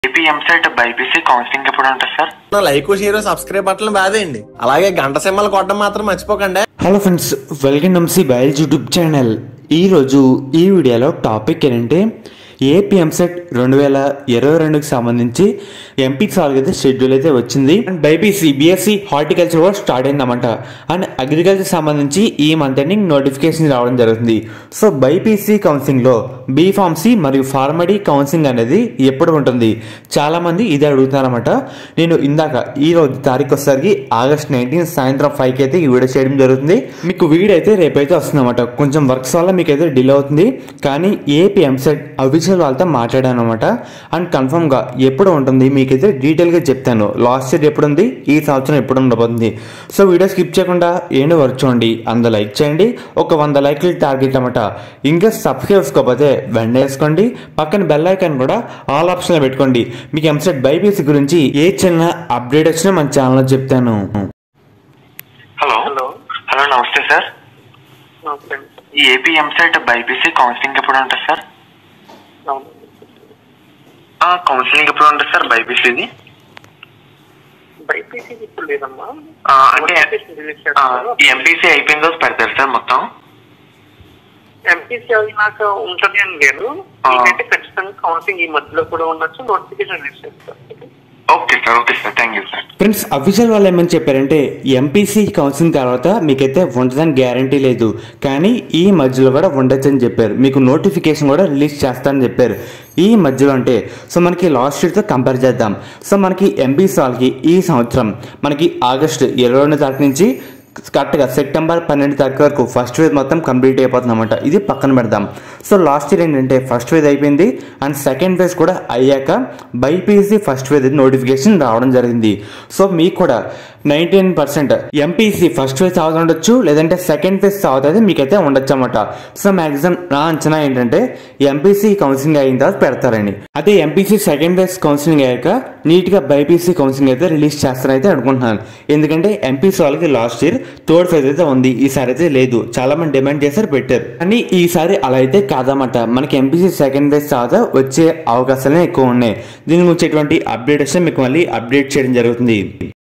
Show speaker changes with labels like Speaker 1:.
Speaker 1: AP EAMCET BiPC counselling ఎప్పుడు ఉంటుంది sir
Speaker 2: నా లైక్ షేర్ సబ్స్క్రైబ్ బట్టలు బాదేయండి అలాగే గంట సింహలు కొట్టడం మాత్రం మర్చిపోకండి
Speaker 3: హలో ఫ్రెండ్స్ వెల్కమ్ నమ్సి బయాలజీ యూట్యూబ్ ఛానల్ ఈరోజు ఈ వీడియోలో టాపిక్ ఏంటంటే ఏపీ ఎంసెట్ రెండు వేల ఇరవై రెండుకి సంబంధించి ఎంపీ సాల్వ్ అయితే షెడ్యూల్ అయితే వచ్చింది అండ్ బైపీసీ బీఎస్సీ హార్టికల్చర్ కూడా స్టార్ట్ అయిందన్నమాట అండ్ అగ్రికల్చర్ సంబంధించి ఈ మంత్ ఎండింగ్ నోటిఫికేషన్ రావడం జరుగుతుంది సో బైపీసీ కౌన్సిలింగ్లో బీఫార్మసీ మరియు ఫార్మడీ కౌన్సిలింగ్ అనేది ఎప్పుడు ఉంటుంది చాలా మంది ఇది అడుగుతున్నారన్నమాట నేను ఇందాక ఈ రోజు తారీఖు వచ్చేసరికి ఆగస్ట్ నైన్టీన్ సాయంత్రం ఫైవ్ కి అయితే ఈ వీడియో చేయడం జరుగుతుంది మీకు వీడియో అయితే రేపైతే వస్తుందన్నమాట కొంచెం వర్క్స్ వల్ల మీకు అయితే డిలే అవుతుంది కానీ ఏపీ ఎంసెట్ అఫీషియల్ వాళ్ళతో మాట్లాడాను అనమాట అండ్ కన్ఫర్మ్ గా ఎప్పుడు ఉంటుంది మీకైతే డీటెయిల్ గా చెప్తాను లాస్ట్ ఇయర్ ఎప్పుడు ఉంది ఈ సంవత్సరం ఎప్పుడు ఉండబోతుంది సో వీడియో స్కిప్ చేయకుండా ఏంటో వర్క్ చూడండి అంద లైక్ చేయండి ఒక వంద లైక్లు టార్గెట్ అనమాట ఇంకా సబ్స్క్రైబ్ చేసుకోకపోతే వెంటనే వేసుకోండి పక్కన బెల్ ఐకాన్ కూడా ఆల్ ఆప్షన్ లో పెట్టుకోండి మీకు ఎంసెట్ బైపీసీ గురించి ఏ చిన్న అప్డేట్ వచ్చినా మన ఛానల్లో చెప్తాను
Speaker 1: హలో
Speaker 4: హలో
Speaker 1: హలో నమస్తే సార్
Speaker 4: నా ఫ్రెండ్స్
Speaker 1: ఈ ఏపీ ఎంసెట్ బైపీసీ కౌన్సిలింగ్ ఎప్పుడు ఉంటుంది సార్
Speaker 4: అవును
Speaker 1: ఆ, కౌన్సిలింగ్ ఎప్పుడు ఉంటుంది సార్ బైపీసీది
Speaker 4: బైపీసీ ఇప్పుడు లేదమ్మా
Speaker 1: ఆ, అంటే
Speaker 4: Notification release
Speaker 1: ఆ,
Speaker 4: చేస్తారు.
Speaker 1: ఈ ఎంపీసీ అయిపోయిన రోజు పెడతారు సార్ మొత్తం
Speaker 4: ఎంపీసీ అయినాక ఉంటుంది అని లేదు
Speaker 1: ఆ.
Speaker 4: మీకైతే ఖచ్చితంగా కౌన్సిలింగ్ ఈ మధ్యలో కూడా ఉండొచ్చు నోటిఫికేషన్ రిలీజ్ చేస్తారు
Speaker 1: okay sir okay sir thank you sir
Speaker 3: friends official వాళ్ళు ఏమని చెప్పారంటే ఎంపీసీ కౌన్సిలింగ్ తర్వాత మీకైతే ఉండదని గ్యారంటీ లేదు కానీ ఈ మధ్యలో కూడా ఉండొచ్చని చెప్పారు మీకు నోటిఫికేషన్ కూడా రిలీజ్ చేస్తారని చెప్పారు ఈ మధ్యలో అంటే సో మనకి లాస్ట్ ఇయర్తో కంపేర్ చేద్దాం సో మనకి ఎంపీసీ వాళ్ళకి ఈ సంవత్సరం మనకి ఆగస్ట్ ఇరవై రెండు తారీఖు నుంచి కరెక్ట్గా సెప్టెంబర్ పన్నెండు తారీఖు వరకు ఫస్ట్ వేవ్ మొత్తం కంప్లీట్ అయిపోతుంది అనమాట ఇది పక్కన పెడదాం సో లాస్ట్ ఇయర్ ఏంటంటే ఫస్ట్ వేవ్ అయిపోయింది అండ్ సెకండ్ ఫేజ్ కూడా అయ్యాక బైపీసీ ఫస్ట్ వేవ్ నోటిఫికేషన్ రావడం జరిగింది సో మీకు కూడా nineteen percent MPC first phase చదువుతూ ఉండొచ్చు లేదంటే సెకండ్ ఫేజ్ చదువుతుంది మీకైతే ఉండొచ్చు అనమాట సో మ్యాక్సిమం నా అంచనా ఏంటంటే ఎంపీసీ కౌన్సిలింగ్ అయిన తర్వాత పెడతారని అదే ఎంపీసీ సెకండ్ ఫేజ్ కౌన్సిలింగ్ అయ్యాక నీట్గా బైపీసీ కౌన్సిలింగ్ అయితే రిలీజ్ చేస్తారని అయితే అనుకుంటున్నాను ఎందుకంటే ఎంపీసీ వాళ్ళకి లాస్ట్ ఇయర్ థర్డ్ ఫేజ్ అయితే ఉంది ఈసారి అయితే లేదు చాలా మంది డిమాండ్ చేశారు పెట్టారు కానీ ఈసారి అలా అయితే కాదన్నమాట మనకి ఎంపీసీ సెకండ్ ఫేజ్ తర్వాత వచ్చే అవకాశాలే ఎక్కువ ఉన్నాయి దీని గురించి ఎటువంటి అప్డేట్ వస్తే మీకు మళ్ళీ అప్డేట్ చేయడం జరుగుతుంది